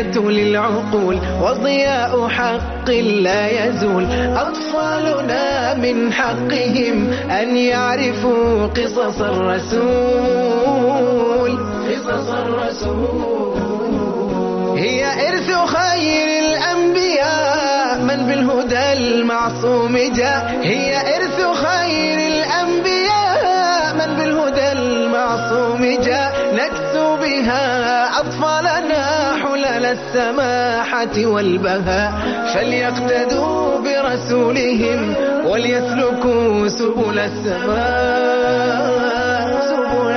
الحكمة للعقول وضياء حق لا يزول أطفالنا من حقهم أن يعرفوا قصص الرسول قصص الرسول هي إرث خير الأنبياء من بالهدى المعصوم جاء هي إرث خير الأنبياء من بالهدى المعصوم جاء نكسو بها أطفالنا حلل السماحة والبهاء فليقتدوا برسولهم وليسلكوا سبل السماء سبل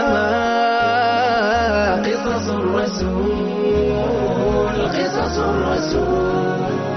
السماء قصص الرسول قصص الرسول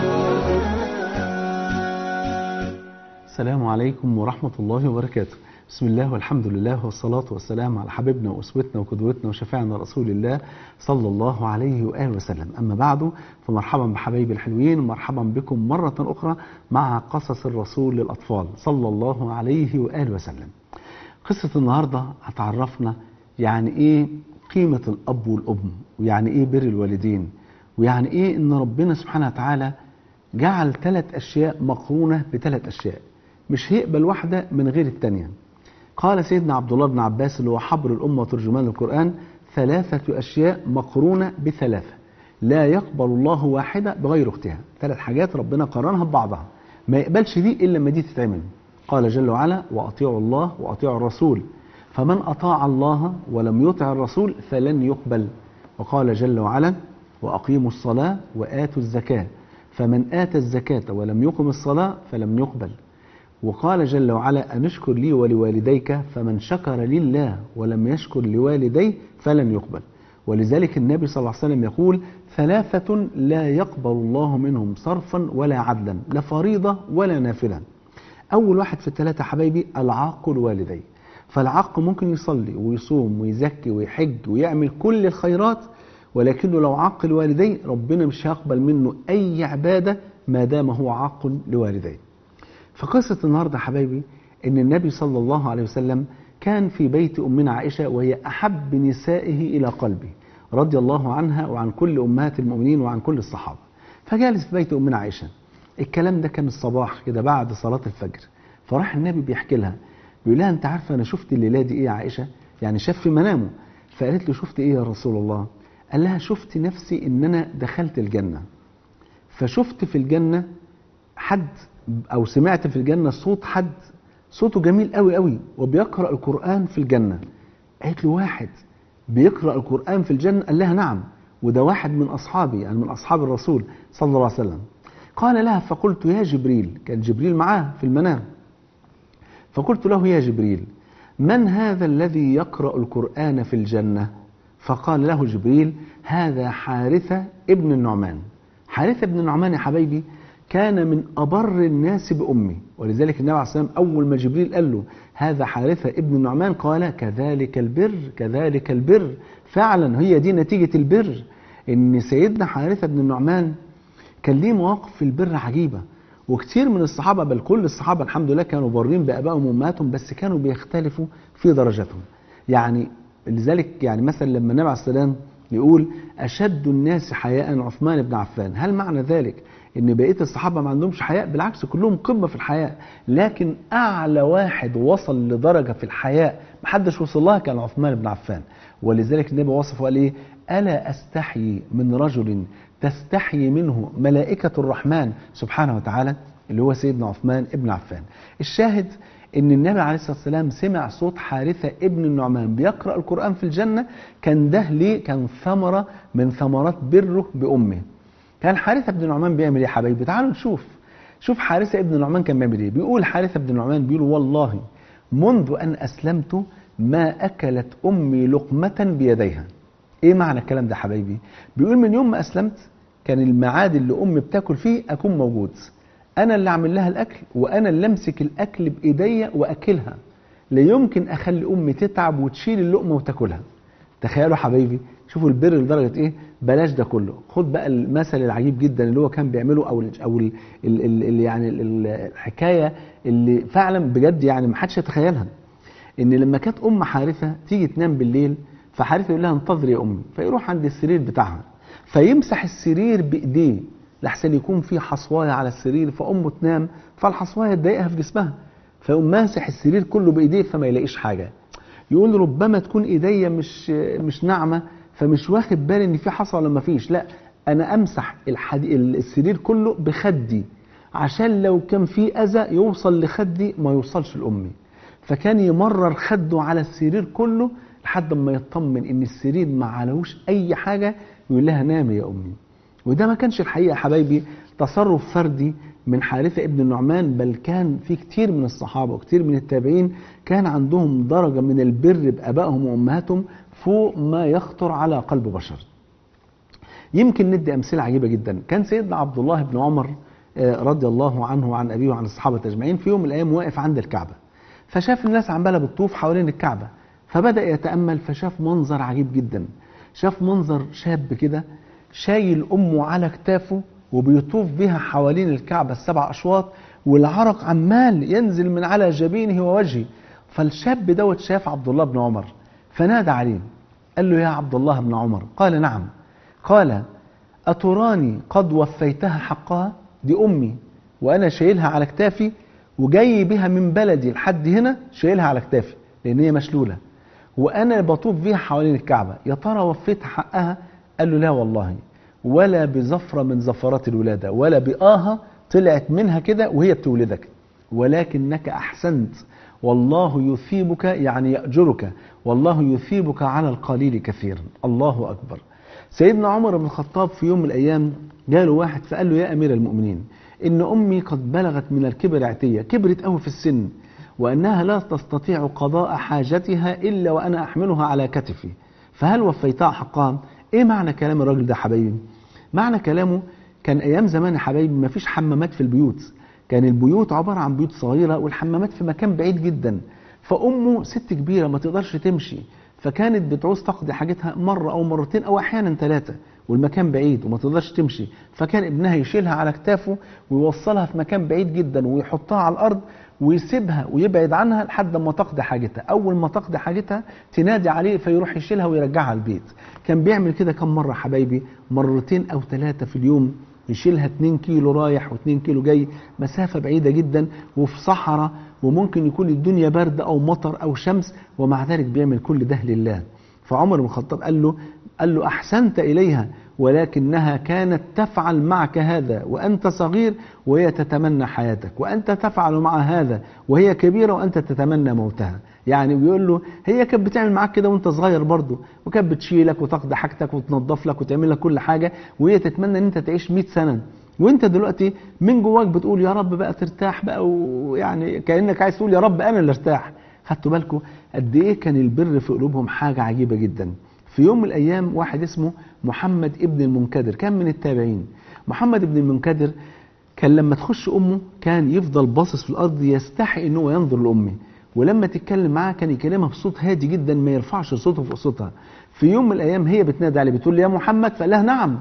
السلام عليكم ورحمة الله وبركاته بسم الله والحمد لله والصلاة والسلام على حبيبنا وأسوتنا وقدوتنا وشفيعنا رسول الله صلى الله عليه وآله وسلم أما بعد فمرحبا بحبايبي الحلوين ومرحبا بكم مرة أخرى مع قصص الرسول للأطفال صلى الله عليه وآله وسلم قصة النهاردة هتعرفنا يعني إيه قيمة الأب والأم ويعني إيه بر الوالدين ويعني إيه إن ربنا سبحانه وتعالى جعل ثلاث أشياء مقرونة بثلاث أشياء مش هيقبل واحدة من غير التانية قال سيدنا عبد الله بن عباس اللي هو حبر الأمة وترجمان القرآن ثلاثة أشياء مقرونة بثلاثة لا يقبل الله واحدة بغير اختها ثلاث حاجات ربنا قرنها ببعضها ما يقبلش دي إلا لما دي تتعمل قال جل وعلا وأطيعوا الله وأطيعوا الرسول فمن أطاع الله ولم يطع الرسول فلن يقبل وقال جل وعلا وأقيموا الصلاة وآتوا الزكاة فمن آتى الزكاة ولم يقم الصلاة فلم يقبل وقال جل وعلا أنشكر لي ولوالديك فمن شكر لله ولم يشكر لوالديه فلن يقبل ولذلك النبي صلى الله عليه وسلم يقول ثلاثة لا يقبل الله منهم صرفا ولا عدلا لا فريضة ولا نافلة أول واحد في الثلاثة حبايبي العاق الوالدين فالعاق ممكن يصلي ويصوم ويزكي ويحج ويعمل كل الخيرات ولكنه لو عاق الوالدين ربنا مش هيقبل منه أي عبادة ما دام هو عاق لوالديه فقصة النهاردة حبايبي ان النبي صلى الله عليه وسلم كان في بيت أمنا عائشة وهي أحب نسائه إلى قلبه رضي الله عنها وعن كل أمهات المؤمنين وعن كل الصحابة فجالس في بيت أمنا عائشة الكلام ده كان الصباح كده بعد صلاة الفجر فراح النبي بيحكي لها بيقول لها أنت عارفة أنا شفت الليلة دي إيه يا عائشة يعني شاف في منامه فقالت له شفت إيه يا رسول الله قال لها شفت نفسي إن أنا دخلت الجنة فشفت في الجنة حد او سمعت في الجنه صوت حد صوته جميل قوي قوي وبيقرا القران في الجنه قالت له واحد بيقرا القران في الجنه قال لها نعم وده واحد من اصحابي يعني من اصحاب الرسول صلى الله عليه وسلم قال لها فقلت يا جبريل كان جبريل معاه في المنام فقلت له يا جبريل من هذا الذي يقرا القران في الجنه فقال له جبريل هذا حارثه ابن النعمان حارثه ابن النعمان يا حبايبي كان من أبر الناس بأمي ولذلك النبي عليه الصلاة والسلام أول ما جبريل قال له هذا حارثة ابن النعمان قال كذلك البر كذلك البر فعلا هي دي نتيجة البر إن سيدنا حارثة بن النعمان كان ليه مواقف في البر عجيبة وكثير من الصحابة بل كل الصحابة الحمد لله كانوا بارين بآبائهم وأمهاتهم بس كانوا بيختلفوا في درجاتهم يعني لذلك يعني مثلا لما النبي عليه الصلاة والسلام يقول أشد الناس حياء عثمان بن عفان هل معنى ذلك ان بقيه الصحابه ما عندهمش حياء بالعكس كلهم قمه في الحياء لكن اعلى واحد وصل لدرجه في الحياء محدش وصل لها كان عثمان بن عفان ولذلك النبي وصفه وقال ايه الا استحيي من رجل تستحيي منه ملائكه الرحمن سبحانه وتعالى اللي هو سيدنا عثمان بن عفان الشاهد ان النبي عليه الصلاه والسلام سمع صوت حارثه ابن النعمان بيقرا القران في الجنه كان ده ليه كان ثمره من ثمرات بره بامه كان حارثة بن نعمان بيعمل ايه يا حبايبي تعالوا نشوف شوف حارثة ابن نعمان كان بيعمل ايه بيقول حارثة بن نعمان بيقول والله منذ أن أسلمت ما أكلت أمي لقمة بيديها ايه معنى الكلام ده حبايبي بيقول من يوم ما أسلمت كان الميعاد اللي أمي بتاكل فيه أكون موجود أنا اللي أعمل لها الأكل وأنا اللي أمسك الأكل بإيديا وأكلها لا يمكن أخلي أمي تتعب وتشيل اللقمة وتاكلها تخيلوا حبايبي شوفوا البر لدرجه ايه بلاش ده كله خد بقى المثل العجيب جدا اللي هو كان بيعمله او ال او ال ال ال يعني ال الحكايه اللي فعلا بجد يعني ما حدش يتخيلها ان لما كانت ام حارثه تيجي تنام بالليل فحارثه يقول لها انتظري يا امي فيروح عند السرير بتاعها فيمسح السرير بايديه لحسن يكون في حصوايه على السرير فامه تنام فالحصوايه تضايقها في جسمها فيقوم ماسح السرير كله بايديه فما يلاقيش حاجه يقول ربما تكون ايديا مش مش ناعمه فمش واخد بالي ان في حصى ولا ما فيش لا انا امسح الحدي... السرير كله بخدي عشان لو كان في اذى يوصل لخدي ما يوصلش لامي فكان يمرر خده على السرير كله لحد ما يطمن ان السرير ما عليهوش اي حاجه يقول لها نامي يا امي وده ما كانش الحقيقه يا حبايبي تصرف فردي من حارثة ابن النعمان بل كان في كتير من الصحابة وكتير من التابعين كان عندهم درجة من البر بأبائهم وأمهاتهم فوق ما يخطر على قلب بشر يمكن ندي أمثلة عجيبة جدا كان سيدنا عبد الله بن عمر آه، رضي الله عنه وعن أبيه وعن الصحابة أجمعين في يوم من الأيام واقف عند الكعبة فشاف الناس عمالة بتطوف حوالين الكعبة فبدأ يتأمل فشاف منظر عجيب جدا شاف منظر شاب كده شايل أمه على كتافه وبيطوف بها حوالين الكعبة السبع أشواط والعرق عمال ينزل من على جبينه ووجهه فالشاب دوت شاف عبد الله بن عمر فنادى عليه قال له يا عبد الله بن عمر قال نعم قال أتراني قد وفيتها حقها دي أمي وأنا شايلها على كتافي وجاي بها من بلدي لحد هنا شايلها على كتافي لأن هي مشلولة وأنا بطوف بيها حوالين الكعبة يا ترى وفيت حقها قال له لا والله ولا بزفرة من زفرات الولادة ولا بآها طلعت منها كده وهي بتولدك ولكنك أحسنت والله يثيبك يعني يأجرك والله يثيبك على القليل كثيرا الله أكبر سيدنا عمر بن الخطاب في يوم من الأيام جاله واحد فقال له يا أمير المؤمنين إن أمي قد بلغت من الكبر عتية كبرت قوي في السن وأنها لا تستطيع قضاء حاجتها إلا وأنا أحملها على كتفي فهل وفيتها حقها إيه معنى كلام الراجل ده حبايبي معنى كلامه كان أيام زمان يا حبايبي ما فيش حمامات في البيوت كان البيوت عبارة عن بيوت صغيرة والحمامات في مكان بعيد جدا فأمه ست كبيرة ما تقدرش تمشي فكانت بتعوز تقضي حاجتها مرة أو مرتين أو أحيانا ثلاثة والمكان بعيد وما تقدرش تمشي فكان ابنها يشيلها على كتافه ويوصلها في مكان بعيد جدا ويحطها على الأرض ويسيبها ويبعد عنها لحد ما تقضي حاجتها أول ما تقضي حاجتها تنادي عليه فيروح يشيلها ويرجعها البيت كان بيعمل كده كم مرة حبايبي مرتين أو ثلاثة في اليوم يشيلها 2 كيلو رايح و2 كيلو جاي مسافة بعيدة جدا وفي صحراء وممكن يكون الدنيا برد أو مطر أو شمس ومع ذلك بيعمل كل ده لله فعمر بن الخطاب قال له قال له أحسنت إليها ولكنها كانت تفعل معك هذا وأنت صغير وهي تتمنى حياتك وأنت تفعل مع هذا وهي كبيرة وأنت تتمنى موتها يعني بيقول له هي كانت بتعمل معاك كده وانت صغير برضه وكانت بتشيلك وتقضي حاجتك وتنظف لك وتعمل لك كل حاجة وهي تتمنى ان انت تعيش 100 سنة وانت دلوقتي من جواك بتقول يا رب بقى ترتاح بقى ويعني كأنك عايز تقول يا رب انا اللي ارتاح خدتوا بالكم قد ايه كان البر في قلوبهم حاجة عجيبة جدا في يوم من الايام واحد اسمه محمد ابن المنكدر كان من التابعين محمد ابن المنكدر كان لما تخش امه كان يفضل باصص في الارض يستحي ان هو ينظر لامه ولما تتكلم معاه كان يكلمها بصوت هادي جدا ما يرفعش صوته فوق صوتها في يوم من الايام هي بتنادي عليه بتقول لي يا محمد فقال لها نعم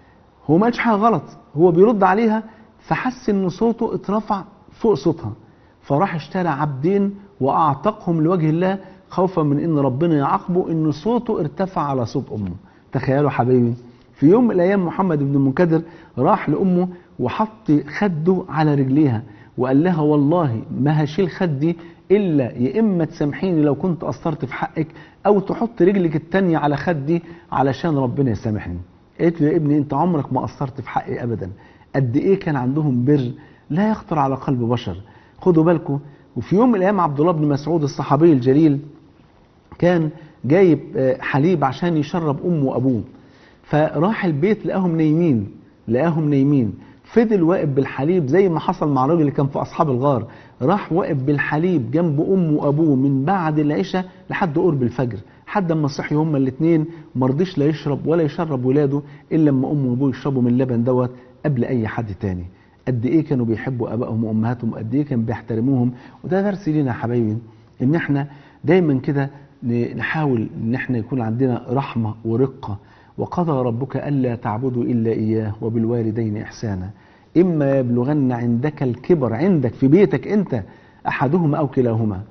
هو ما قالش حاجه غلط هو بيرد عليها فحس ان صوته اترفع فوق صوتها فراح اشترى عبدين واعتقهم لوجه الله خوفا من ان ربنا يعاقبه ان صوته ارتفع على صوت امه تخيلوا حبايبي في يوم من الايام محمد بن المنكدر راح لامه وحط خده على رجليها وقال لها والله ما هشيل خدي الا يا اما تسامحيني لو كنت قصرت في حقك او تحط رجلك التانية على خدي علشان ربنا يسامحني قالت له يا ابني انت عمرك ما قصرت في حقي ابدا قد ايه كان عندهم بر لا يخطر على قلب بشر خدوا بالكم وفي يوم من الايام عبد الله بن مسعود الصحابي الجليل كان جايب آه، حليب عشان يشرب امه وابوه فراح البيت لقاهم نايمين لقاهم نايمين فضل واقف بالحليب زي ما حصل مع الراجل اللي كان في اصحاب الغار راح واقف بالحليب جنب امه وابوه من بعد العشاء لحد قرب الفجر لحد اما صحي هما الاثنين ما رضيش لا يشرب ولا يشرب ولاده الا لما امه وابوه يشربوا من اللبن دوت قبل اي حد تاني قد ايه كانوا بيحبوا ابائهم وامهاتهم وقد ايه كانوا بيحترموهم وده درس لينا يا حبايبي ان احنا دايما كده نحاول ان احنا يكون عندنا رحمه ورقه وقضى ربك الا تعبدوا الا اياه وبالوالدين احسانا اما يبلغن عندك الكبر عندك في بيتك انت احدهما او كلاهما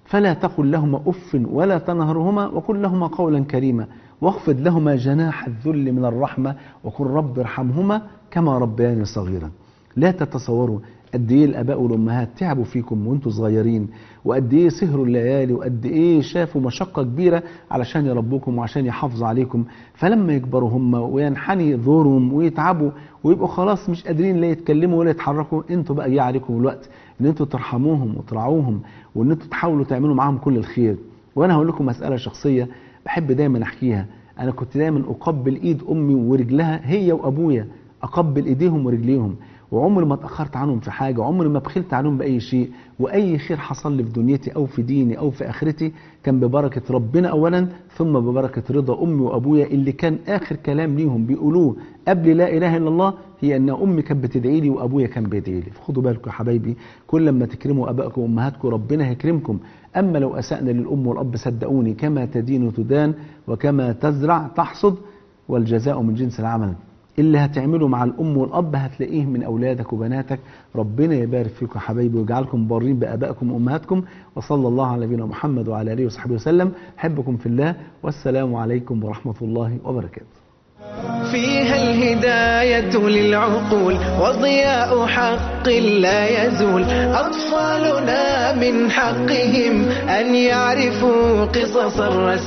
فلا تقل لهما أف ولا تنهرهما وقل لهما قولا كريما واخفض لهما جناح الذل من الرحمة وقل رب ارحمهما كما ربياني صغيرا لا تتصوروا قد ايه الاباء والامهات تعبوا فيكم وانتم صغيرين وقد ايه سهروا الليالي وقد ايه شافوا مشقه كبيره علشان يربوكم وعشان يحافظوا عليكم فلما يكبروا هم وينحني ظهورهم ويتعبوا ويبقوا خلاص مش قادرين لا يتكلموا ولا يتحركوا انتوا بقى جه عليكم الوقت ان انتوا ترحموهم وترعوهم وان انتوا تحاولوا تعملوا معاهم كل الخير وانا هقول لكم مساله شخصيه بحب دايما احكيها انا كنت دايما اقبل ايد امي ورجلها هي وابويا اقبل ايديهم ورجليهم وعمري ما اتاخرت عنهم في حاجه وعمري ما بخلت عنهم باي شيء واي خير حصل لي في دنيتي او في ديني او في اخرتي كان ببركه ربنا اولا ثم ببركه رضا امي وابويا اللي كان اخر كلام ليهم بيقولوه قبل لا اله الا الله هي ان امي كانت بتدعي لي وابويا كان بيدعي لي فخدوا بالكم يا حبايبي كل ما تكرموا ابائكم وامهاتكم ربنا هيكرمكم اما لو اسانا للام والاب صدقوني كما تدين تدان وكما تزرع تحصد والجزاء من جنس العمل اللي هتعمله مع الام والاب هتلاقيه من اولادك وبناتك ربنا يبارك فيكم يا حبايبي ويجعلكم بارين بابائكم وامهاتكم وصلى الله على نبينا محمد وعلى اله وصحبه وسلم احبكم في الله والسلام عليكم ورحمه الله وبركاته فيها الهداية للعقول وضياء حق لا يزول أطفالنا من حقهم أن يعرفوا قصص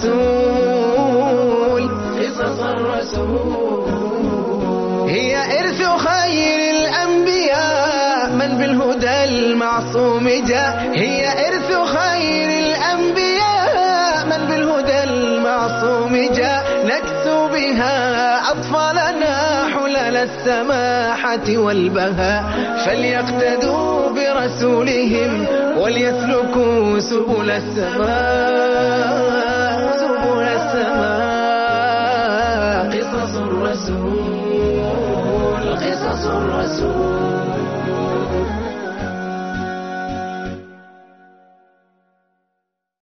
الرسول قصص الرسول هي إرث خير الأنبياء من بالهدى المعصوم جاء هي إرث خير الأنبياء من بالهدى المعصوم جاء نكسو بها أطفالنا حلل السماحة والبهاء فليقتدوا برسولهم وليسلكوا سبل السماء سبل السماء قصص الرسول قصص الرسول